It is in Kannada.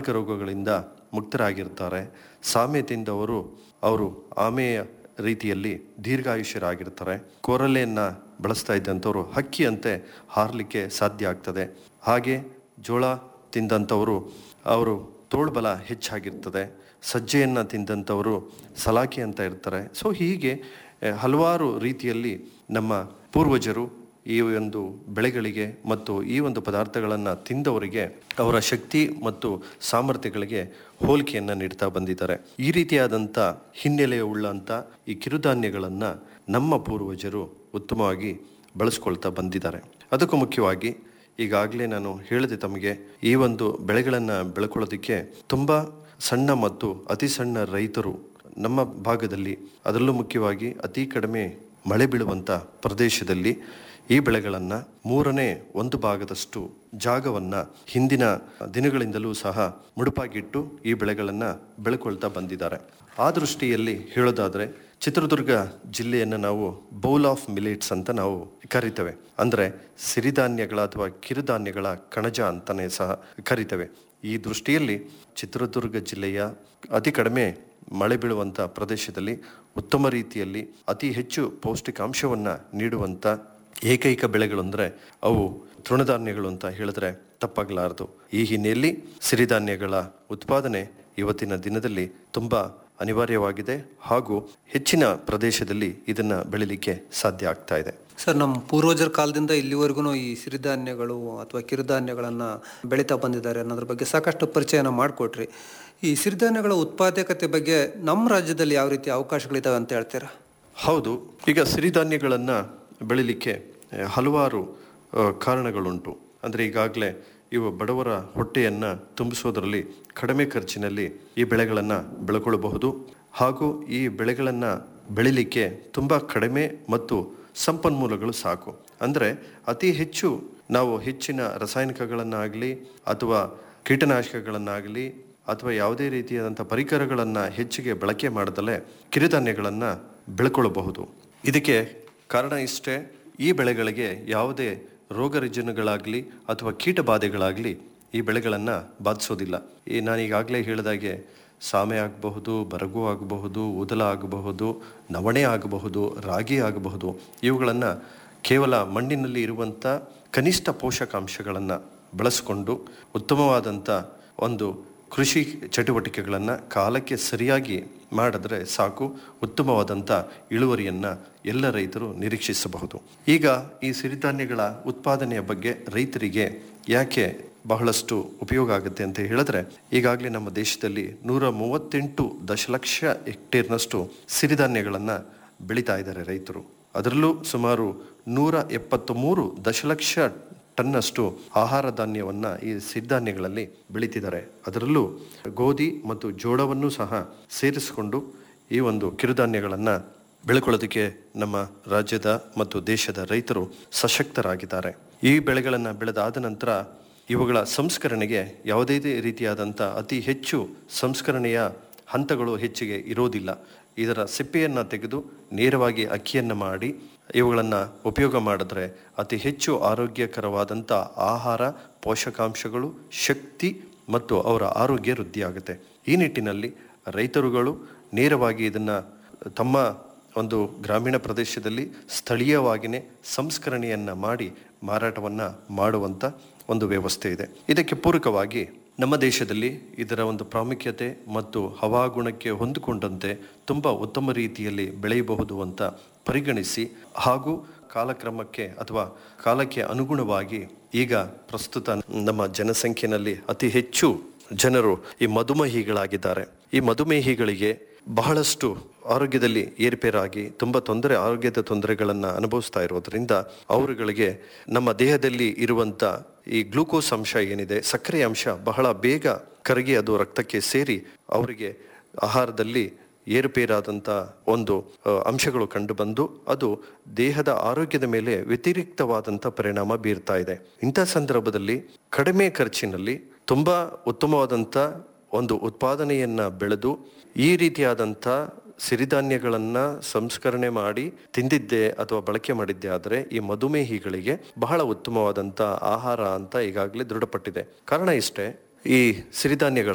ರೋಗಗಳಿಂದ ಮುಕ್ತರಾಗಿರ್ತಾರೆ ಸಾಮ್ಯತೆಯಿಂದ ಅವರು ಅವರು ಆಮೆಯ ರೀತಿಯಲ್ಲಿ ದೀರ್ಘಾಯುಷ್ಯರಾಗಿರ್ತಾರೆ ಕೊರಲೆಯನ್ನ ಬಳಸ್ತಾ ಇದ್ದಂಥವ್ರು ಹಕ್ಕಿಯಂತೆ ಹಾರಲಿಕ್ಕೆ ಸಾಧ್ಯ ಆಗ್ತದೆ ಹಾಗೆ ಜೋಳ ತಿಂದಂಥವರು ಅವರು ತೋಳ್ಬಲ ಹೆಚ್ಚಾಗಿರ್ತದೆ ಸಜ್ಜೆಯನ್ನು ತಿಂದಂಥವರು ಸಲಾಕಿ ಅಂತ ಇರ್ತಾರೆ ಸೊ ಹೀಗೆ ಆ, ಹಲವಾರು ರೀತಿಯಲ್ಲಿ ನಮ್ಮ ಪೂರ್ವಜರು ಈ ಒಂದು ಬೆಳೆಗಳಿಗೆ ಮತ್ತು ಈ ಒಂದು ಪದಾರ್ಥಗಳನ್ನು ತಿಂದವರಿಗೆ ಅವರ ಶಕ್ತಿ ಮತ್ತು ಸಾಮರ್ಥ್ಯಗಳಿಗೆ ಹೋಲಿಕೆಯನ್ನು ನೀಡ್ತಾ ಬಂದಿದ್ದಾರೆ ಈ ರೀತಿಯಾದಂಥ ಹಿನ್ನೆಲೆ ಉಳ್ಳಂಥ ಈ ಕಿರುಧಾನ್ಯಗಳನ್ನು ನಮ್ಮ ಪೂರ್ವಜರು ಉತ್ತಮವಾಗಿ ಬಳಸ್ಕೊಳ್ತಾ ಬಂದಿದ್ದಾರೆ ಅದಕ್ಕೂ ಮುಖ್ಯವಾಗಿ ಈಗಾಗಲೇ ನಾನು ಹೇಳಿದೆ ತಮಗೆ ಈ ಒಂದು ಬೆಳೆಗಳನ್ನು ಬೆಳ್ಕೊಳ್ಳೋದಕ್ಕೆ ತುಂಬ ಸಣ್ಣ ಮತ್ತು ಅತಿ ಸಣ್ಣ ರೈತರು ನಮ್ಮ ಭಾಗದಲ್ಲಿ ಅದರಲ್ಲೂ ಮುಖ್ಯವಾಗಿ ಅತಿ ಕಡಿಮೆ ಮಳೆ ಬೀಳುವಂಥ ಪ್ರದೇಶದಲ್ಲಿ ಈ ಬೆಳೆಗಳನ್ನು ಮೂರನೇ ಒಂದು ಭಾಗದಷ್ಟು ಜಾಗವನ್ನು ಹಿಂದಿನ ದಿನಗಳಿಂದಲೂ ಸಹ ಮುಡುಪಾಗಿಟ್ಟು ಈ ಬೆಳೆಗಳನ್ನು ಬೆಳ್ಕೊಳ್ತಾ ಬಂದಿದ್ದಾರೆ ಆ ದೃಷ್ಟಿಯಲ್ಲಿ ಹೇಳೋದಾದರೆ ಚಿತ್ರದುರ್ಗ ಜಿಲ್ಲೆಯನ್ನು ನಾವು ಬೌಲ್ ಆಫ್ ಮಿಲೇಟ್ಸ್ ಅಂತ ನಾವು ಕರಿತೇವೆ ಅಂದರೆ ಸಿರಿಧಾನ್ಯಗಳ ಅಥವಾ ಕಿರುಧಾನ್ಯಗಳ ಕಣಜ ಅಂತಲೇ ಸಹ ಕರಿತೇವೆ ಈ ದೃಷ್ಟಿಯಲ್ಲಿ ಚಿತ್ರದುರ್ಗ ಜಿಲ್ಲೆಯ ಅತಿ ಕಡಿಮೆ ಮಳೆ ಬೀಳುವಂಥ ಪ್ರದೇಶದಲ್ಲಿ ಉತ್ತಮ ರೀತಿಯಲ್ಲಿ ಅತಿ ಹೆಚ್ಚು ಪೌಷ್ಟಿಕಾಂಶವನ್ನು ನೀಡುವಂಥ ಏಕೈಕ ಬೆಳೆಗಳು ಅಂದರೆ ಅವು ತೃಣಧಾನ್ಯಗಳು ಅಂತ ಹೇಳಿದ್ರೆ ತಪ್ಪಾಗಲಾರದು ಈ ಹಿನ್ನೆಲೆಯಲ್ಲಿ ಸಿರಿಧಾನ್ಯಗಳ ಉತ್ಪಾದನೆ ಇವತ್ತಿನ ದಿನದಲ್ಲಿ ತುಂಬ ಅನಿವಾರ್ಯವಾಗಿದೆ ಹಾಗೂ ಹೆಚ್ಚಿನ ಪ್ರದೇಶದಲ್ಲಿ ಇದನ್ನು ಬೆಳಿಲಿಕ್ಕೆ ಸಾಧ್ಯ ಆಗ್ತಾ ಇದೆ ಸರ್ ನಮ್ಮ ಪೂರ್ವಜರ ಕಾಲದಿಂದ ಇಲ್ಲಿವರೆಗೂ ಈ ಸಿರಿಧಾನ್ಯಗಳು ಅಥವಾ ಕಿರುಧಾನ್ಯಗಳನ್ನು ಬೆಳೀತಾ ಬಂದಿದ್ದಾರೆ ಅನ್ನೋದ್ರ ಬಗ್ಗೆ ಸಾಕಷ್ಟು ಪರಿಚಯನ ಮಾಡಿಕೊಟ್ರಿ ಈ ಸಿರಿಧಾನ್ಯಗಳ ಉತ್ಪಾದಕತೆ ಬಗ್ಗೆ ನಮ್ಮ ರಾಜ್ಯದಲ್ಲಿ ಯಾವ ರೀತಿ ಅವಕಾಶಗಳಿದ್ದಾವೆ ಅಂತ ಹೇಳ್ತೀರಾ ಹೌದು ಈಗ ಸಿರಿಧಾನ್ಯಗಳನ್ನು ಬೆಳಿಲಿಕ್ಕೆ ಆ, ಹಲವಾರು ಆ, ಕಾರಣಗಳುಂಟು ಅಂದರೆ ಈಗಾಗಲೇ ಇವು ಬಡವರ ಹೊಟ್ಟೆಯನ್ನು ತುಂಬಿಸೋದರಲ್ಲಿ ಕಡಿಮೆ ಖರ್ಚಿನಲ್ಲಿ ಈ ಬೆಳೆಗಳನ್ನು ಬೆಳ್ಕೊಳ್ಬಹುದು ಹಾಗೂ ಈ ಬೆಳೆಗಳನ್ನು ಬೆಳಿಲಿಕ್ಕೆ ತುಂಬ ಕಡಿಮೆ ಮತ್ತು ಸಂಪನ್ಮೂಲಗಳು ಸಾಕು ಅಂದರೆ ಅತಿ ಹೆಚ್ಚು ನಾವು ಹೆಚ್ಚಿನ ರಾಸಾಯನಿಕಗಳನ್ನಾಗಲಿ ಅಥವಾ ಕೀಟನಾಶಕಗಳನ್ನಾಗಲಿ ಅಥವಾ ಯಾವುದೇ ರೀತಿಯಾದಂಥ ಪರಿಕರಗಳನ್ನು ಹೆಚ್ಚಿಗೆ ಬಳಕೆ ಮಾಡದಲ್ಲೇ ಕಿರುಧಾನ್ಯಗಳನ್ನು ಬೆಳ್ಕೊಳ್ಳಬಹುದು ಇದಕ್ಕೆ ಕಾರಣ ಇಷ್ಟೇ ಈ ಬೆಳೆಗಳಿಗೆ ಯಾವುದೇ ರೋಗ ರುಜಿನಗಳಾಗಲಿ ಅಥವಾ ಕೀಟ ಬಾಧೆಗಳಾಗಲಿ ಈ ಬೆಳೆಗಳನ್ನು ಬಾಧಿಸೋದಿಲ್ಲ ಈ ನಾನು ಈಗಾಗಲೇ ಹೇಳಿದಾಗೆ ಸಾಮೆ ಆಗಬಹುದು ಬರಗು ಆಗಬಹುದು ಉದಲ ಆಗಬಹುದು ನವಣೆ ಆಗಬಹುದು ರಾಗಿ ಆಗಬಹುದು ಇವುಗಳನ್ನು ಕೇವಲ ಮಣ್ಣಿನಲ್ಲಿ ಇರುವಂಥ ಕನಿಷ್ಠ ಪೋಷಕಾಂಶಗಳನ್ನು ಬಳಸಿಕೊಂಡು ಉತ್ತಮವಾದಂಥ ಒಂದು ಕೃಷಿ ಚಟುವಟಿಕೆಗಳನ್ನು ಕಾಲಕ್ಕೆ ಸರಿಯಾಗಿ ಮಾಡಿದ್ರೆ ಸಾಕು ಉತ್ತಮವಾದಂಥ ಇಳುವರಿಯನ್ನು ಎಲ್ಲ ರೈತರು ನಿರೀಕ್ಷಿಸಬಹುದು ಈಗ ಈ ಸಿರಿಧಾನ್ಯಗಳ ಉತ್ಪಾದನೆಯ ಬಗ್ಗೆ ರೈತರಿಗೆ ಯಾಕೆ ಬಹಳಷ್ಟು ಉಪಯೋಗ ಆಗುತ್ತೆ ಅಂತ ಹೇಳಿದ್ರೆ ಈಗಾಗಲೇ ನಮ್ಮ ದೇಶದಲ್ಲಿ ನೂರ ಮೂವತ್ತೆಂಟು ದಶಲಕ್ಷ ಹೆಕ್ಟೇರ್ನಷ್ಟು ಸಿರಿಧಾನ್ಯಗಳನ್ನು ಬೆಳೀತಾ ಇದ್ದಾರೆ ರೈತರು ಅದರಲ್ಲೂ ಸುಮಾರು ನೂರ ಎಪ್ಪತ್ತ್ಮೂರು ದಶಲಕ್ಷ ಟನ್ನಷ್ಟು ಆಹಾರ ಧಾನ್ಯವನ್ನು ಈ ಸಿರಿಧಾನ್ಯಗಳಲ್ಲಿ ಬೆಳೀತಿದ್ದಾರೆ ಅದರಲ್ಲೂ ಗೋಧಿ ಮತ್ತು ಜೋಳವನ್ನು ಸಹ ಸೇರಿಸಿಕೊಂಡು ಈ ಒಂದು ಕಿರುಧಾನ್ಯಗಳನ್ನು ಬೆಳ್ಕೊಳ್ಳೋದಕ್ಕೆ ನಮ್ಮ ರಾಜ್ಯದ ಮತ್ತು ದೇಶದ ರೈತರು ಸಶಕ್ತರಾಗಿದ್ದಾರೆ ಈ ಬೆಳೆಗಳನ್ನು ಬೆಳೆದಾದ ನಂತರ ಇವುಗಳ ಸಂಸ್ಕರಣೆಗೆ ಯಾವುದೇ ರೀತಿಯಾದಂಥ ಅತಿ ಹೆಚ್ಚು ಸಂಸ್ಕರಣೆಯ ಹಂತಗಳು ಹೆಚ್ಚಿಗೆ ಇರೋದಿಲ್ಲ ಇದರ ಸಿಪ್ಪೆಯನ್ನು ತೆಗೆದು ನೇರವಾಗಿ ಅಕ್ಕಿಯನ್ನು ಮಾಡಿ ಇವುಗಳನ್ನು ಉಪಯೋಗ ಮಾಡಿದ್ರೆ ಅತಿ ಹೆಚ್ಚು ಆರೋಗ್ಯಕರವಾದಂಥ ಆಹಾರ ಪೋಷಕಾಂಶಗಳು ಶಕ್ತಿ ಮತ್ತು ಅವರ ಆರೋಗ್ಯ ವೃದ್ಧಿಯಾಗುತ್ತೆ ಈ ನಿಟ್ಟಿನಲ್ಲಿ ರೈತರುಗಳು ನೇರವಾಗಿ ಇದನ್ನು ತಮ್ಮ ಒಂದು ಗ್ರಾಮೀಣ ಪ್ರದೇಶದಲ್ಲಿ ಸ್ಥಳೀಯವಾಗಿಯೇ ಸಂಸ್ಕರಣೆಯನ್ನು ಮಾಡಿ ಮಾರಾಟವನ್ನು ಮಾಡುವಂಥ ಒಂದು ವ್ಯವಸ್ಥೆ ಇದೆ ಇದಕ್ಕೆ ಪೂರಕವಾಗಿ ನಮ್ಮ ದೇಶದಲ್ಲಿ ಇದರ ಒಂದು ಪ್ರಾಮುಖ್ಯತೆ ಮತ್ತು ಹವಾಗುಣಕ್ಕೆ ಹೊಂದಿಕೊಂಡಂತೆ ತುಂಬ ಉತ್ತಮ ರೀತಿಯಲ್ಲಿ ಬೆಳೆಯಬಹುದು ಅಂತ ಪರಿಗಣಿಸಿ ಹಾಗೂ ಕಾಲಕ್ರಮಕ್ಕೆ ಅಥವಾ ಕಾಲಕ್ಕೆ ಅನುಗುಣವಾಗಿ ಈಗ ಪ್ರಸ್ತುತ ನಮ್ಮ ಜನಸಂಖ್ಯೆಯಲ್ಲಿ ಅತಿ ಹೆಚ್ಚು ಜನರು ಈ ಮಧುಮೇಹಿಗಳಾಗಿದ್ದಾರೆ ಈ ಮಧುಮೇಹಿಗಳಿಗೆ ಬಹಳಷ್ಟು ಆರೋಗ್ಯದಲ್ಲಿ ಏರ್ಪೇರಾಗಿ ತುಂಬ ತೊಂದರೆ ಆರೋಗ್ಯದ ತೊಂದರೆಗಳನ್ನು ಅನುಭವಿಸ್ತಾ ಇರೋದ್ರಿಂದ ಅವರುಗಳಿಗೆ ನಮ್ಮ ದೇಹದಲ್ಲಿ ಇರುವಂಥ ಈ ಗ್ಲೂಕೋಸ್ ಅಂಶ ಏನಿದೆ ಸಕ್ಕರೆ ಅಂಶ ಬಹಳ ಬೇಗ ಕರಗಿ ಅದು ರಕ್ತಕ್ಕೆ ಸೇರಿ ಅವರಿಗೆ ಆಹಾರದಲ್ಲಿ ಏರುಪೇರಾದಂಥ ಒಂದು ಅ, ಅಂಶಗಳು ಕಂಡುಬಂದು ಅದು ದೇಹದ ಆರೋಗ್ಯದ ಮೇಲೆ ವ್ಯತಿರಿಕ್ತವಾದಂಥ ಪರಿಣಾಮ ಬೀರ್ತಾ ಇದೆ ಇಂಥ ಸಂದರ್ಭದಲ್ಲಿ ಕಡಿಮೆ ಖರ್ಚಿನಲ್ಲಿ ತುಂಬ ಉತ್ತಮವಾದಂಥ ಒಂದು ಉತ್ಪಾದನೆಯನ್ನ ಬೆಳೆದು ಈ ರೀತಿಯಾದಂಥ ಸಿರಿಧಾನ್ಯಗಳನ್ನು ಸಂಸ್ಕರಣೆ ಮಾಡಿ ತಿಂದಿದ್ದೆ ಅಥವಾ ಬಳಕೆ ಮಾಡಿದ್ದೆ ಆದರೆ ಈ ಮಧುಮೇಹಿಗಳಿಗೆ ಬಹಳ ಉತ್ತಮವಾದಂಥ ಆಹಾರ ಅಂತ ಈಗಾಗಲೇ ದೃಢಪಟ್ಟಿದೆ ಕಾರಣ ಇಷ್ಟೇ ಈ ಸಿರಿಧಾನ್ಯಗಳ